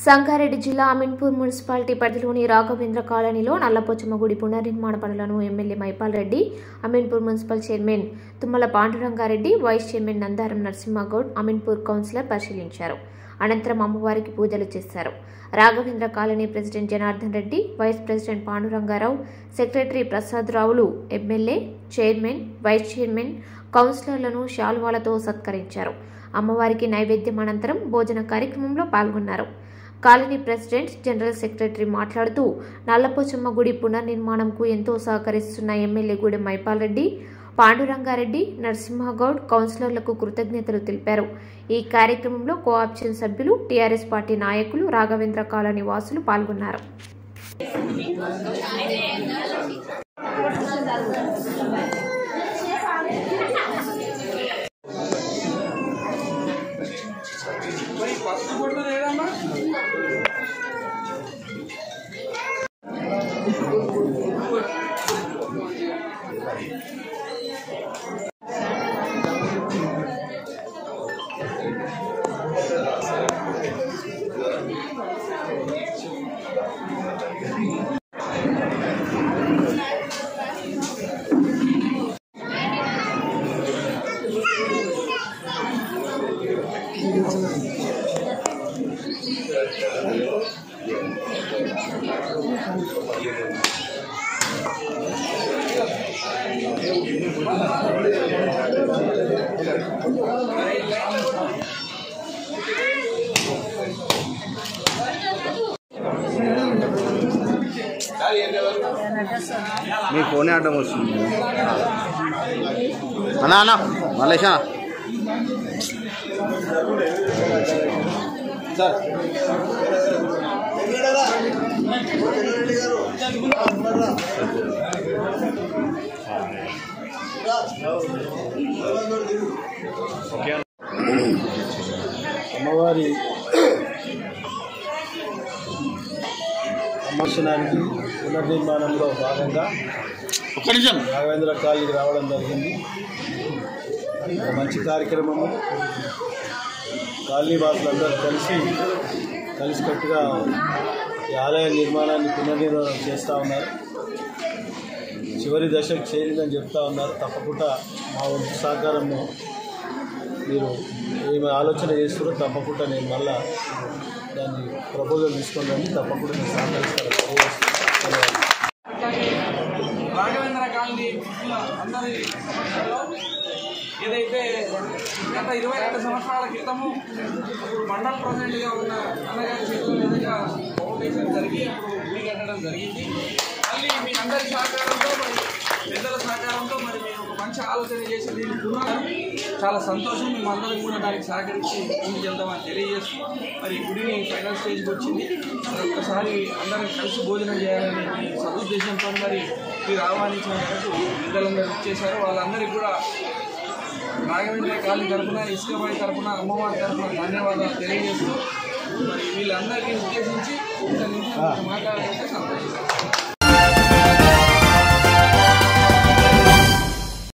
సంగారెడ్డి జిల్లా అమీన్పూర్ మున్సిపాలిటీ పరిధిలోని రాఘవేంద్ర కాలనీలో నల్లపోచమ్మ గుడి పునర్నిర్మాణ పనులను MLA Mahipal Reddy Ameenpur municipal chairman Thummala Pandurangareddy vice chairman Nandaram Narasimhagoud Ameenpur councillor పరిశీలించారు అనంతరం అమ్మవారికి పూజలు చేశారు Raghavendra colony president Janardhan Reddy vice president Pandurangarao secretary Prasad రావులు ఎమ్మెల్యే చైర్మన్ వైస్ చైర్మన్ కౌన్సిలర్లను శాల్వాలతో సత్కరించారు అమ్మవారికి నైవేద్యం అనంతరం భోజన కార్యక్రమంలో పాల్గొన్నారు కాలనీ ప్రెసిడెంట్ జనరల్ సెక్రటరీ మాట్లాడుతూ నల్లపోచమ్మ గుడి పునర్నిర్మాణంకు ఎంతో సహకరిస్తున్న ఎమ్మెల్యే గూడె మైపాల్ రెడ్డి పాండురంగారెడ్డి నరసింహగౌడ్ కౌన్సిలర్లకు కృతజ్ఞతలు తెలిపారు ఈ కార్యక్రమంలో కోఆప్షన్ సభ్యులు టీఆర్ఎస్ పార్టీ నాయకులు రాఘవేంద్ర కాలనీ వాసులు పాల్గొన్నారు మీ ఫోనే అడ్డం వస్తుంది అన్నా అన్నా మలేషా సార్ అమ్మవారి అమర్శనానికి పునర్నిర్మాణంలో భాగంగా ఒక్క నిమిషం రాఘవేంద్ర కాలనీకి రావడం జరిగింది ఒక మంచి కార్యక్రమము కాలనీ వాసులందరూ కలిసి కలిసికట్టుగా ఈ ఆలయ నిర్మాణాన్ని పునర్నిర్మాణం చేస్తూ ఉన్నారు చివరి దశకు చేరిందని చెప్తా ఉన్నారు తప్పకుండా మా వంతు సహకారము మీరు ఏమి ఆలోచన చేస్తారో తప్పకుండా నేను మళ్ళా దాన్ని ప్రపోజల్ తీసుకుందండి తప్పకుండా నేను సహకరిస్తాను తెలియజేస్తున్నాను. రాఘవేంద్ర కాలనీ అందరి సమక్షంలో ఏదైతే గత ఇరవై రెండు సంవత్సరాల క్రితము ఇప్పుడు మండల ప్రెసిడెంట్గా ఉన్న అన్నగారి చేతుల మీదుగా ఫౌండేషన్ జరిగి ఇప్పుడు గుడి కట్టడం జరిగింది మళ్ళీ మీ అందరి సహకారంతో మరి పెద్దల సహకారంతో మరి మీరు ఒక మంచి ఆలోచన చేసి దీన్ని పునః చాలా సంతోషం మేము అందరం కూడా దానికి సహకరించి ముందుకు వెళ్దామని తెలియజేస్తూ మరి గుడిని ఫైనల్ స్టేజ్కి వచ్చింది మరి ఒక్కసారి అందరం కలిసి భోజనం చేయాలని సదుద్దేశంతో మరి మీరు ఆహ్వానించిన మేరకు పెద్దలందరూ ఇచ్చేశారు వాళ్ళందరికీ కూడా రాఘవేంద్ర కాలనీ తరఫున ఇసుకబాయి తరఫున అమ్మవారి తరఫున ధన్యవాదాలు తెలియజేస్తూ మరి వీళ్ళందరికీ ఉద్దేశించి ఇంత నుంచి మాట్లాడాలంటే సంతోషం